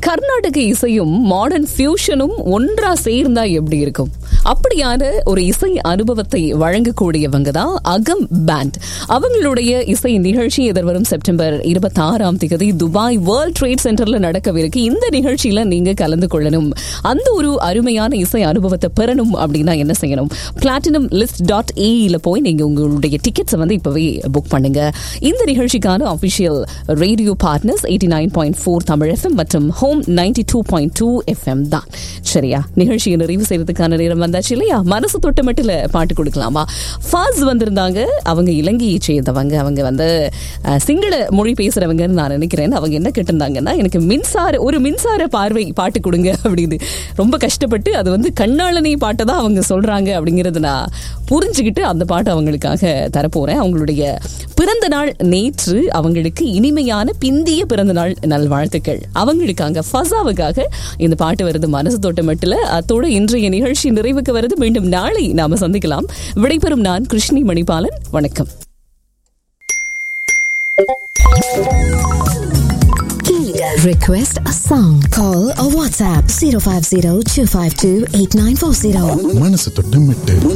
கர்நாடக இசையும் மாடர்ன் ஃபியூஷனும் ஒன்றா சேர்ந்தா எப்படி இருக்கும் அப்படியான ஒரு இசை அனுபவத்தை வழங்கக்கூடியவங்க தான் அகம் பேண்ட் அவங்களுடைய இசை நிகழ்ச்சி எதிர்வரும் செப்டம்பர் இருபத்தி ஆறாம் தேதி துபாய் வேர்ல்ட் ட்ரேட் சென்டர்ல நடக்கவிருக்கு இந்த நிகழ்ச்சியில நீங்க கலந்து கொள்ளணும் அந்த ஒரு அருமையான இசை அனுபவத்தை பெறணும் அப்படின்னா என்ன செய்யணும் பிளாட்டினம் லிஸ்ட் டாட் ஏஇல போய் நீங்க உங்களுடைய டிக்கெட்ஸை வந்து இப்பவே புக் பண்ணுங்க இந்த நிகழ்ச்சிக்கான official radio partners eighty nine point four Tamil FM மற்றும் home ninety two point two FM தான் சரியா நிகழ்ச்சியை நிறைவு செய்யறதுக்கான நேரம் வந்தாச்சு இல்லையா மனசு தொட்ட மட்டும் பாட்டு கொடுக்கலாமா ஃபாஸ் வந்திருந்தாங்க அவங்க இலங்கையை சேர்ந்தவங்க அவங்க வந்து அஹ், சிங்கள மொழி பேசுறவங்கன்னு நான் நினைக்கிறேன் அவங்க என்ன கேட்டிருந்தாங்கன்னா எனக்கு மின்சார ஒரு மின்சார பார்வை பாட்டு கொடுங்க அப்படின்னு ரொம்ப கஷ்டப்பட்டு அது வந்து கண்ணாளனை பாட்டை தான் அவங்க சொல்றாங்க அப்படிங்கறத நான் புரிஞ்சுக்கிட்டு அந்த பாட்டு அவங்களுக்காக தரப்போறேன் அவங்களுடைய பிறந்த நாள் நேற்று அவங்களுக்கு இனிமையான பிந்திய பிறந்த நாள் நல்வாழ்த்துக்கள் அவங்களுக்காக ஃபசாவுக்காக இந்த பாட்டு வருது மனசு தோட்டமட்டில் அத்தோட இன்றைய நிகழ்ச்சி நிறைவுக்கு வருது மீண்டும் நாளை நாம சந்திக்கலாம் விடைபெறும் நான் கிருஷ்ணி மணிபாலன் வணக்கம் Request a song. Call or WhatsApp 050 252 8940. மனசு தொட்டு மெட்டு